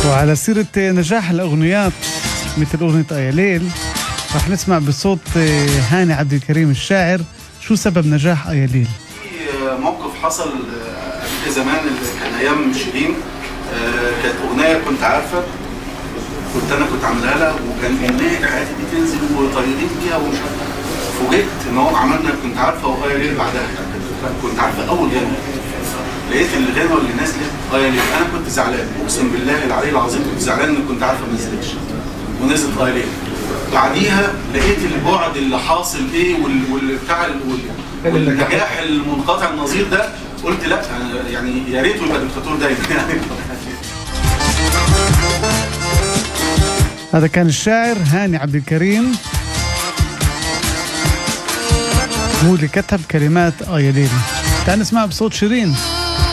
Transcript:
وعلى سيرة نجاح الأغنيات مثل أغنية آيا ليل رح نسمع بصوت هاني عبد الكريم الشاعر شو سبب نجاح آيا ليل في موقف حصل قبل زمان اللي كان ايام شيرين آه، كانت اغنيه كنت عارفه كنت انا كنت عاملها لها وكان النهايه حياتي دي تنزل وطايرين بيها ومش عارف فوجئت ان هو عملنا كنت عارفه وايه ليل بعدها كنت عارفه اول غنى لقيت الغنوه اللي نزلت ايه ليل انا كنت زعلان اقسم بالله العلي العظيم كنت زعلان ان كنت عارفه ما نزلتش ونزلت ايه ليل بعديها لقيت البعد اللي حاصل ايه وال- والبتاع ال- وال- والنجاح المنقطع النظير ده قلت لا أنا يعني يا ريته يبقى دكتاتور دايما يعني هذا كان الشاعر هاني عبد الكريم هو اللي كتب كلمات آيا ليل تعال نسمع بصوت شيرين